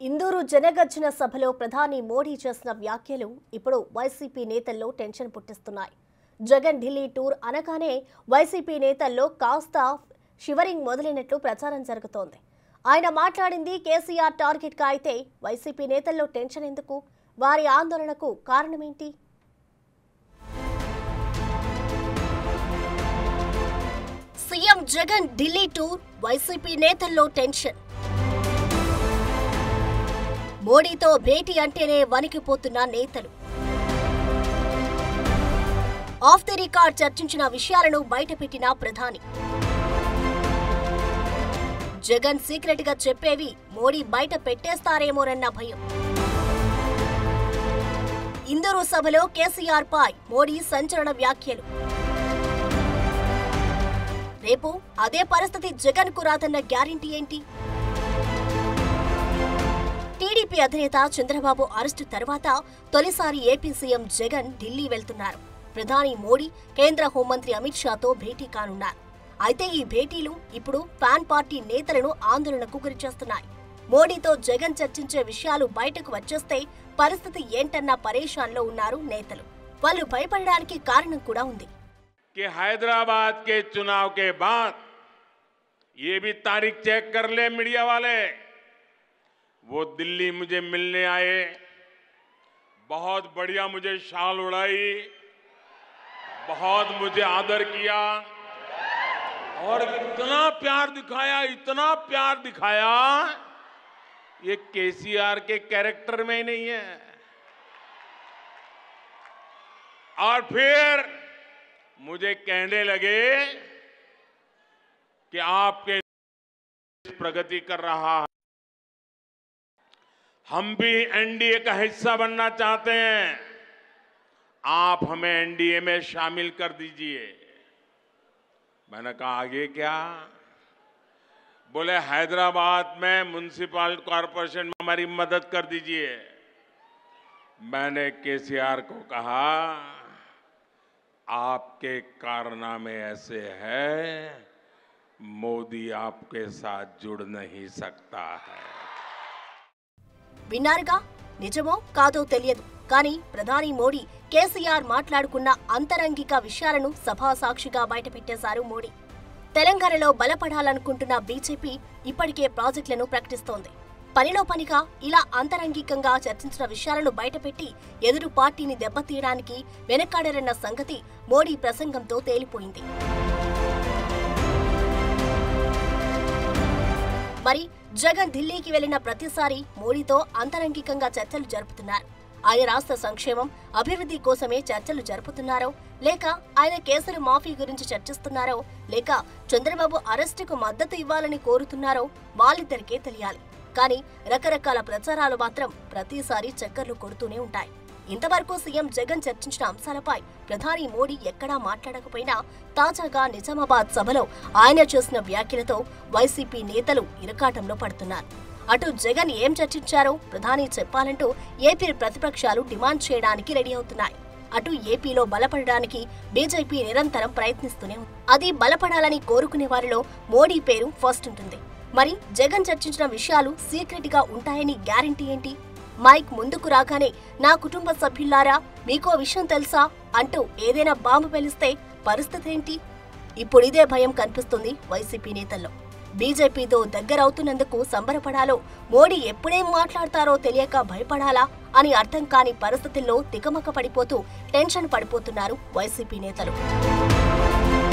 ఇందూరు జనగర్జన సభలో ప్రధాని మోడీ చేసిన వ్యాఖ్యలు ఇప్పుడు వైసీపీ నేతల్లో టెన్షన్ పుట్టిస్తున్నాయి జగన్ ఢిల్లీ టూర్ అనగానే వైసీపీ నేతల్లో కాస్త షివరింగ్ మొదలైనట్లు ప్రచారం జరుగుతోంది ఆయన మాట్లాడింది కేసీఆర్ టార్గెట్గా అయితే వైసీపీ నేతల్లో టెన్షన్ ఎందుకు వారి ఆందోళనకు కారణమేంటి సీఎం జగన్ ఢిల్లీ టూర్ వైసీపీ నేతల్లో టెన్షన్ మోడీతో భేటీ అంటేనే వణికిపోతున్న నేతలు ఆఫ్ ది రికార్డ్ చర్చించిన విషయాలను బయటపెట్టిన ప్రధాని జగన్ సీక్రెట్ గా చెప్పేవి మోడీ బయట పెట్టేస్తారేమోనన్న భయం ఇందూరు సభలో కేసీఆర్ పై మోడీ సంచలన వ్యాఖ్యలు రేపు అదే పరిస్థితి జగన్ కు రాదన్న గ్యారెంటీ ఏంటి టీడీపీ అధినేత చంద్రబాబు అరెస్టు తర్వాత తొలిసారి ఏపీ సీఎం జగన్ ఢిల్లీ వెళ్తున్నారు ప్రధాని మోడీ కేంద్ర హోంమంత్రి అమిత్ షాతో భేటీ కానున్నారు అయితే ఈ భేటీలు ఇప్పుడు పాన్ పార్టీ నేతలను ఆందోళనకు గురిచేస్తున్నాయి మోడీతో జగన్ చర్చించే విషయాలు బయటకు వచ్చేస్తే పరిస్థితి ఏంటన్న పరేషాన్లో ఉన్నారు నేతలు వాళ్ళు భయపడడానికి కారణం కూడా ఉంది कि हैदराबाद के चुनाव के बाद ये भी तारीख चेक कर ले मीडिया वाले वो दिल्ली मुझे मिलने आए बहुत बढ़िया मुझे शाल उड़ाई बहुत मुझे आदर किया और इतना प्यार दिखाया इतना प्यार दिखाया ये केसीआर के कैरेक्टर में ही नहीं है और फिर मुझे कहने लगे कि आपके प्रगति कर रहा है हम भी एनडीए का हिस्सा बनना चाहते हैं आप हमें एनडीए में शामिल कर दीजिए मैंने कहा आगे क्या बोले हैदराबाद में म्यूनिसिपल कॉरपोरेशन में हमारी मदद कर दीजिए मैंने केसीआर को कहा आपके कारनामे ऐसे हैं मोदी आपके साथ जुड़ नहीं सकता है విన్నారుగా నిజమో కాదో తెలియదు కానీ ప్రధాని మోడీ కేసీఆర్ మాట్లాడుకున్న అంతరంగిక విషయాలను సభా సాక్షిగా బయటపెట్టేశారు మోడీ తెలంగాణలో బలపడాలనుకుంటున్న బీజేపీ ఇప్పటికే ప్రాజెక్టులను ప్రకటిస్తోంది పనిలో పనిగా ఇలా అంతరంగికంగా చర్చించిన విషయాలను బయటపెట్టి ఎదురు పార్టీని దెబ్బతీయడానికి వెనకాడరన్న సంగతి మోడీ ప్రసంగంతో తేలిపోయింది మరి జగన్ ఢిల్లీకి వెళ్లిన ప్రతిసారి మోడీతో అంతరంగికంగా చర్చలు జరుపుతున్నారు ఆయన రాష్ట్ర సంక్షేమం అభివృద్ధి కోసమే చర్చలు జరుపుతున్నారో లేక ఆయన కేసుల మాఫీ గురించి చర్చిస్తున్నారో లేక చంద్రబాబు అరెస్టుకు మద్దతు ఇవ్వాలని కోరుతున్నారో వాళ్ళిద్దరికే తెలియాలి కానీ రకరకాల ప్రచారాలు మాత్రం ప్రతిసారి చక్కర్లు కొడుతూనే ఉంటాయి ఇంతవరకు సీఎం జగన్ చర్చించిన అంశాలపై ప్రధాని మోడీ ఎక్కడా మాట్లాడకపోయినా తాజాగా నిజామాబాద్ సభలో ఆయన చేసిన వ్యాఖ్యలతో వైసీపీ నేతలు ఇరకాటంలో పడుతున్నారు అటు జగన్ ఏం చర్చించారో ప్రధాని చెప్పాలంటూ ఏపీ ప్రతిపక్షాలు డిమాండ్ చేయడానికి రెడీ అవుతున్నాయి అటు ఏపీలో బలపడడానికి బీజేపీ నిరంతరం ప్రయత్నిస్తూనే ఉంది అది బలపడాలని కోరుకునే వారిలో మోడీ పేరు ఫస్ట్ ఉంటుంది మరి జగన్ చర్చించిన విషయాలు సీక్రెట్ గా ఉంటాయని గ్యారంటీ ఏంటి మైక్ ముందుకు రాగానే నా కుటుంబ సభ్యులారా మీకో విషయం తెలుసా అంటూ ఏదైనా బాంబు పెలిస్తే పరిస్థితి ఏంటి ఇప్పుడు ఇదే భయం కనిపిస్తుంది వైసీపీ నేతల్లో బీజేపీతో దగ్గరవుతున్నందుకు సంబరపడాలో మోడీ ఎప్పుడేం మాట్లాడతారో తెలియక భయపడాలా అని అర్థం కాని పరిస్థితుల్లో తికమక పడిపోతూ టెన్షన్ పడిపోతున్నారు వైసీపీ నేతలు